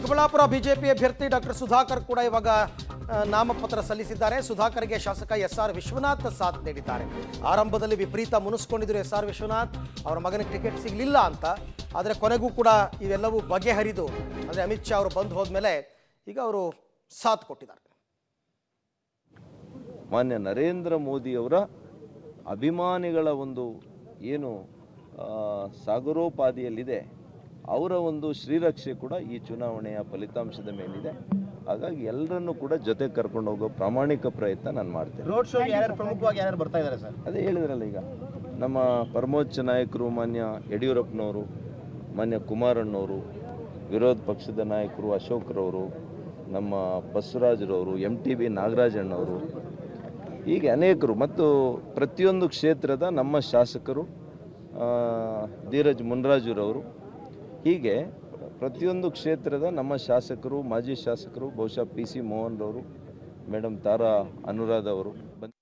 Chikkaballapur BJP ಅಭ್ಯರ್ಥಿ doctor Sudhakar ಕೂಡ ಇವಾಗ ಆ, ನಾಮಪತ್ರ ಸಲ್ಲಿಸಿದ್ದಾರೆ ಸುಧಾಕರ್ಗೆ ಶಾಸಕ ಎಸ್ ಆರ್ ವಿಶ್ವನಾಥ್ ಸಾಥ್ ನೀಡಿದ್ದಾರೆ ಆರಂಭದಲ್ಲಿ ವಿಪರೀತ ಮುನಿಸ್ಕೊಂಡಿದ್ರು ಎಸ್ ಆರ್ ವಿಶ್ವನಾಥ್ ಅವರ ಮಗನಿಗೆ ಟಿಕೆಟ್ ಸಿಗಲಿಲ್ಲ ಅಂತ ಆದರೆ ಕೊನೆಗೂ ಕೂಡ ಇವೆಲ್ಲವೂ ಬಗೆಹರಿದು ಅಂದರೆ ಅಮಿತ್ ಶಾ ಅವರು ಬಂದು ಹೋದ್ಮೇಲೆ ಈಗ ಅವರು ಸಾಥ್ ಕೊಟ್ಟಿದ್ದಾರೆ ಮಾನ್ಯ ನರೇಂದ್ರ ಮೋದಿಯವರ ಅಭಿಮಾನಿಗಳ ಒಂದು ಏನು ಆ, ಸಾಗರೋಪಾದಿಯಲ್ಲಿದೆ ಅವರ ಒಂದು ಶ್ರೀರಕ್ಷೆ ಕೂಡ ಈ ಚುನಾವಣೆಯ ಫಲಿತಾಂಶದ ಮೇಲಿದೆ ಹಾಗಾಗಿ ಎಲ್ಲರನ್ನೂ ಕೂಡ ಜೊತೆ ಕರ್ಕೊಂಡು ಹೋಗೋ ಪ್ರಾಮಾಣಿಕ ಪ್ರಯತ್ನ ನಾನು ಮಾಡ್ತೇನೆ ರೋಡ್ ಶೋ ಯಾರ್ಯಾರು ಪ್ರಮುಖವಾಗಿ ಯಾರ್ಯಾರು ಬರ್ತಾ ಇದ್ದಾರೆ ಸರ್ ಅದೇ ಹೇಳಿದ್ರಲ್ಲ ಈಗ ನಮ್ಮ ಪರಮೋಚ್ಚ ನಾಯಕರು ಮಾನ್ಯ ಯಡಿಯೂರಪ್ಪನವರು ಮಾನ್ಯ ಕುಮಾರಣ್ಣವರು ವಿರೋಧ ಪಕ್ಷದ ನಾಯಕರು ಅಶೋಕ್ರವರು ನಮ್ಮ ಬಸವರಾಜರವರು ಎಮ್ ಟಿ ಬಿ ನಾಗರಾಜಣ್ಣವರು ಹೀಗೆ ಅನೇಕರು ಮತ್ತು ಪ್ರತಿಯೊಂದು ಕ್ಷೇತ್ರದ ನಮ್ಮ ಶಾಸಕರು ಆ, ಧೀರಜ್ ಮುನ್ರಾಜುರವರು ಹೀಗೆ ಪ್ರತಿಯೊಂದು ಕ್ಷೇತ್ರದ ನಮ್ಮ ಶಾಸಕರು ಮಾಜಿ ಶಾಸಕರು ಬಹುಶಃ ಪಿ ಸಿ ಮೋಹನ್ ರವರು ಮೇಡಮ್ ತಾರಾ ಅನುರಾಧ ಅವರು ಬಂದು